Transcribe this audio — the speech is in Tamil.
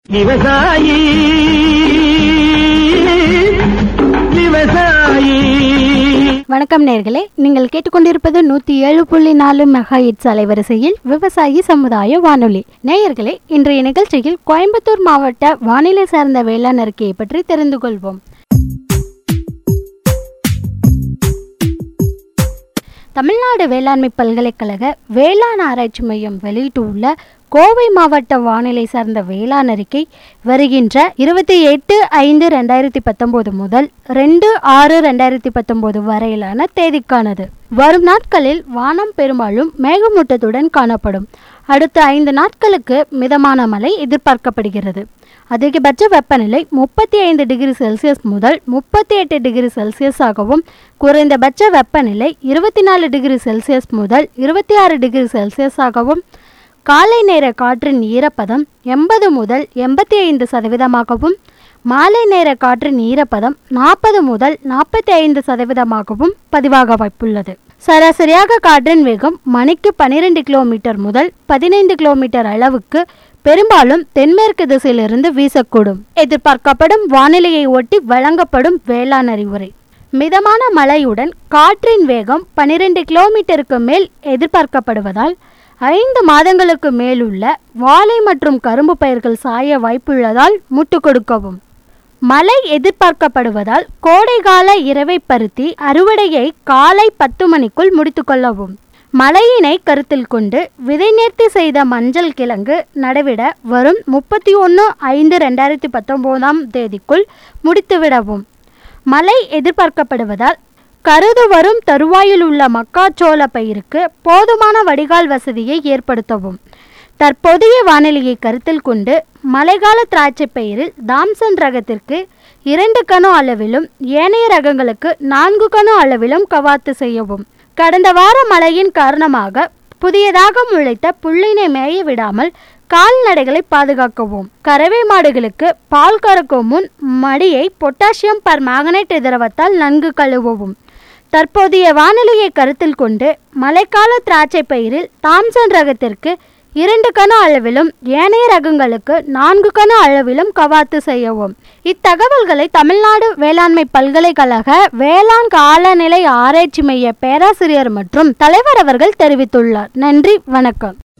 விவசாயி விவசாயி வணக்கம் நேர்களே நீங்கள் கேட்டுக்கொண்டிருப்பது நூத்தி ஏழு புள்ளி நாலு மெகா இட்ஸ் அலைவரிசையில் விவசாயி சமுதாய வானொலி நேயர்களே இன்றைய நிகழ்ச்சியில் கோயம்புத்தூர் மாவட்ட வானிலை சார்ந்த வேளாண் அறிக்கையை பற்றி தெரிந்து கொள்வோம் தமிழ்நாடு வேளாண்மை பல்கலைக்கழக வேளாண் ஆராய்ச்சி மையம் வெளியிட்டுள்ள கோவை மாவட்ட வானிலை சார்ந்த வேளாண் அறிக்கை வருகின்ற இருபத்தி எட்டு ஐந்து ரெண்டாயிரத்தி பத்தொம்போது முதல் ரெண்டு ஆறு ரெண்டாயிரத்தி பத்தொம்போது வரையிலான தேதிக்கானது வரும் நாட்களில் வானம் பெரும்பாலும் மேகமூட்டத்துடன் காணப்படும் அடுத்த ஐந்து நாட்களுக்கு மிதமான மழை எதிர்பார்க்கப்படுகிறது அதிகபட்ச வெப்பநிலை முப்பத்தி ஐந்து டிகிரி செல்சியஸ் முதல் முப்பத்தி எட்டு டிகிரி செல்சியஸ் ஆகவும் குறைந்தபட்ச வெப்பநிலை இருபத்தி நாலு டிகிரி செல்சியஸ் முதல் இருபத்தி ஆறு டிகிரி செல்சியஸ் ஆகவும் காலை நேர காற்றின் ஈரப்பதம் எண்பது முதல் எண்பத்தி ஐந்து சதவீதமாகவும் மாலை நேர காற்றின் ஈரப்பதம் நாற்பது முதல் நாற்பத்தி ஐந்து சதவீதமாகவும் பதிவாக வாய்ப்புள்ளது சராசரியாக காற்றின் வேகம் மணிக்கு பனிரெண்டு கிலோமீட்டர் முதல் பதினைந்து கிலோமீட்டர் அளவுக்கு பெரும்பாலும் தென்மேற்கு திசையிலிருந்து வீசக்கூடும் எதிர்பார்க்கப்படும் வானிலையை ஒட்டி வழங்கப்படும் வேளாண் அறிவுரை மிதமான மழையுடன் காற்றின் வேகம் பனிரெண்டு கிலோமீட்டருக்கு மேல் எதிர்பார்க்கப்படுவதால் ஐந்து மாதங்களுக்கு மேலுள்ள வாழை மற்றும் கரும்பு பயிர்கள் சாய வாய்ப்புள்ளதால் முட்டு கொடுக்கவும் மழை எதிர்பார்க்கப்படுவதால் கோடைகால இரவை பருத்தி அறுவடையை காலை பத்து மணிக்குள் முடித்துக்கொள்ளவும் மழையினை கருத்தில் கொண்டு விதை நேர்த்தி செய்த மஞ்சள் கிழங்கு நடவிட வரும் முப்பத்தி ஒன்று ஐந்து ரெண்டாயிரத்தி பத்தொம்போதாம் தேதிக்குள் முடித்துவிடவும் மழை எதிர்பார்க்கப்படுவதால் கருது வரும் தருவாயில் உள்ள மக்காச்சோள பயிருக்கு போதுமான வடிகால் வசதியை ஏற்படுத்தவும் தற்போதைய வானிலையை கருத்தில் கொண்டு மழைக்கால திராட்சை பயிரில் தாம்சன் ரகத்திற்கு இரண்டு கணு அளவிலும் ஏனைய ரகங்களுக்கு நான்கு கணு அளவிலும் கவாத்து செய்யவும் கடந்த வார மழையின் காரணமாக புதியதாக முளைத்த புல்லினை மேய விடாமல் கால்நடைகளை பாதுகாக்கவும் கறவை மாடுகளுக்கு பால் கறக்கும் முன் மடியை பொட்டாசியம் பர் மேங்கனேட் திரவத்தால் நன்கு கழுவவும் தற்போதைய வானிலையை கருத்தில் கொண்டு மழைக்கால திராட்சை பயிரில் தாம்சன் ரகத்திற்கு இரண்டு கணு அளவிலும் ஏனைய ரகங்களுக்கு நான்கு கணு அளவிலும் கவாத்து செய்யவும் இத்தகவல்களை தமிழ்நாடு வேளாண்மை பல்கலைக்கழக வேளாண் காலநிலை ஆராய்ச்சி மைய பேராசிரியர் மற்றும் தலைவர் அவர்கள் தெரிவித்துள்ளார் நன்றி வணக்கம்